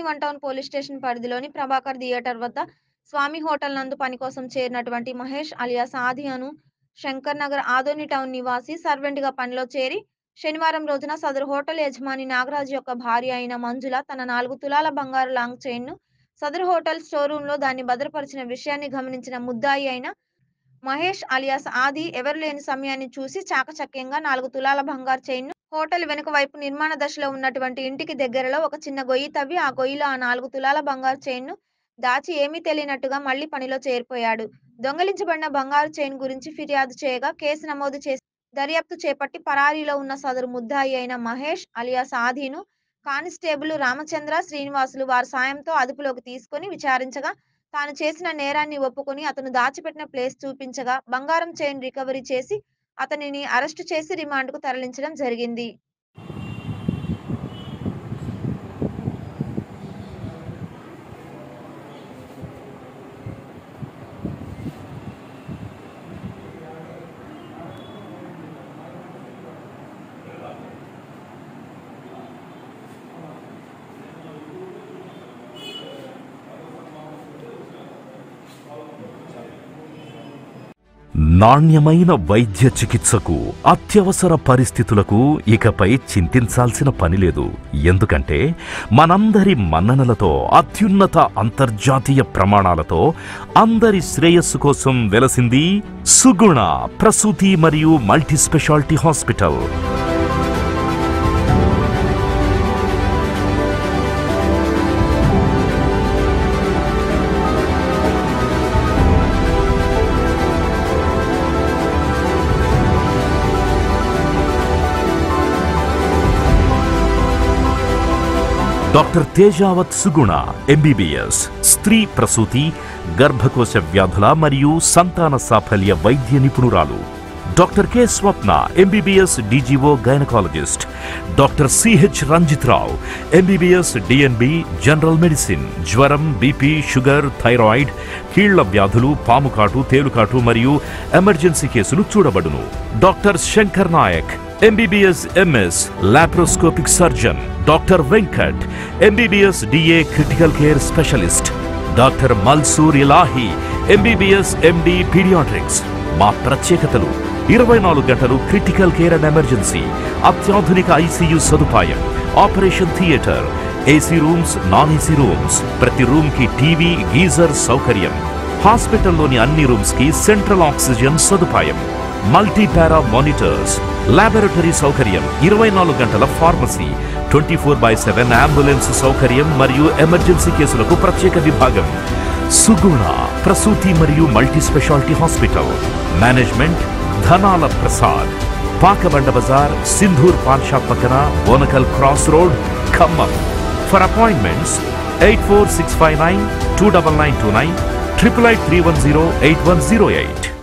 one town police station పరిధిలోని Prabhakar theatre వద్ద స్వామి hotel నందు పని కోసం చేరినటువంటి మహేష్ అలియాస్ ఆది అను శంకర్ నగర్ ఆదోని టౌన్ నివాసి సర్వెంట్ గా పనిలో చేరి శనివారం రోజున సదరు హోటల్ యజమాని నాగరాజు యొక్క భార్య అయిన మంజుల తన నాలుగు తులాల బంగారు లాంగ్ చైన్ ను సదరు హోటల్ స్టోర్ రూమ్ లో దాన్ని భద్రపరిచిన విషయాన్ని గమనించిన ముద్దాయి అయిన మహేష్ అలియాస్ ఆది ఎవరు లేని సమయాన్ని చూసి చాకచక్యంగా నాలుగు తులాల బంగారు చైన్ ను హోటల్ వెనుక వైపు నిర్మాణ దశలో ఉన్నటువంటి ఇంటికి దగ్గరలో ఒక చిన్న గొయ్యి తవ్వి ఆ గొయ్యిలో ఆ నాలుగు తులాల బంగారు చైన్ ను దాచి ఏమీ తెలియనట్టుగా మళ్లీ పనిలో చేరిపోయాడు దొంగలించబడిన బంగారు చైన్ గురించి ఫిర్యాదు చేయగా కేసు నమోదు చేసి దర్యాప్తు చేపట్టి పరారీలో ఉన్న సదరు ముద్దాయి అయిన మహేష్ అలియాస్ ఆదిను కానిస్టేబుల్ రామచంద్ర శ్రీనివాసులు వారి సాయంతో అదుపులోకి తీసుకొని విచారించగా తాను చేసిన నేరాన్ని ఒప్పుకొని అతను దాచిపెట్టిన ప్లేస్ చూపించగా బంగారం చైన్ రికవరీ చేసి అతనిని అరెస్టు చేసి రిమాండ్కు తరలించడం జరిగింది నాణ్యమైన వైద్య చికిత్సకు అత్యవసర పరిస్థితులకు ఇకపై చింతించాల్సిన పని లేదు ఎందుకంటే మనందరి మన్ననలతో అత్యున్నత అంతర్జాతీయ ప్రమాణాలతో అందరి శ్రేయస్సు కోసం వెలసింది సుగుణ ప్రసూతి మరియు multi speciality hospital doctor Tejavath Suguna MBBS స్త్రీ ప్రసూతి గర్భకోశ వ్యాధుల మరియు సంతాన సాఫల్య వైద్య నిపుణురాలు doctor K Swapna MBBS DGO gynaecologist doctor CH Ranjith Rao MBBS DNB general medicine జ్వరం బీపీ షుగర్ థైరాయిడ్ కీళ్ల వ్యాధులు పాముకాటు తేలుకాటు మరియు ఎమర్జెన్సీ కేసులు చూడబడును doctor Shankar Naik MBBS MS laparoscopic surgeon doctor Venkat MBBS DA critical care specialist doctor Malsur Ilahi MBBS MD paediatrics మా ప్రత్యేకతలు ఇరవై నాలుగు గంటలు క్రిటికల్ కేర్ అండ్ ఎమర్జెన్సీ అత్యాధునిక ఐసీయూ సదుపాయం operation theatre AC rooms non AC rooms ప్రతి రూమ్ కి టీవీ గీజర్ సౌకర్యం హాస్పిటల్లోని అన్ని రూమ్స్ కి సెంట్రల్ ఆక్సిజన్ సదుపాయం మల్టీ పారా మానిటర్స్ లాబొరేటరీ సౌకర్యం ఇరవై నాలుగు గంటల pharmacy twenty four by seven ambulance సౌకర్యం మరియు ఎమర్జెన్సీ కేసులకు ప్రత్యేక విభాగం సుగుణ ప్రసూతి మరియు multi speciality hospital management Dhanala Prasad Pakabanda Bazar Sindhur paan shop పక్కన Bonakal cross road Khammam for appointments eight four six five nine two double nine two nine triple eight three one zero eight one zero eight